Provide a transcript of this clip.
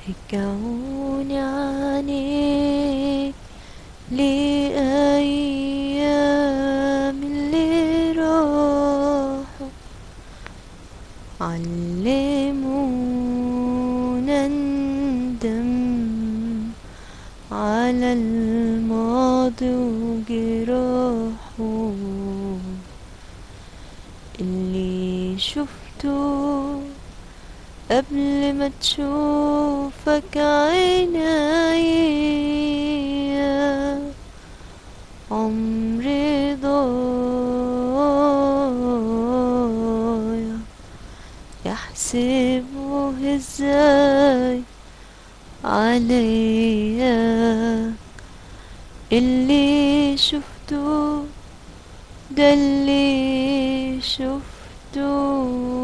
رجعوني عنيك لأيام اللي راحوا علمونا ندم على الماضي وجراحه اللي شفته قبل ما تشوفك عينيا عمري ضايع يحسبوه ازاي عليا اللي شفته ده اللي شفته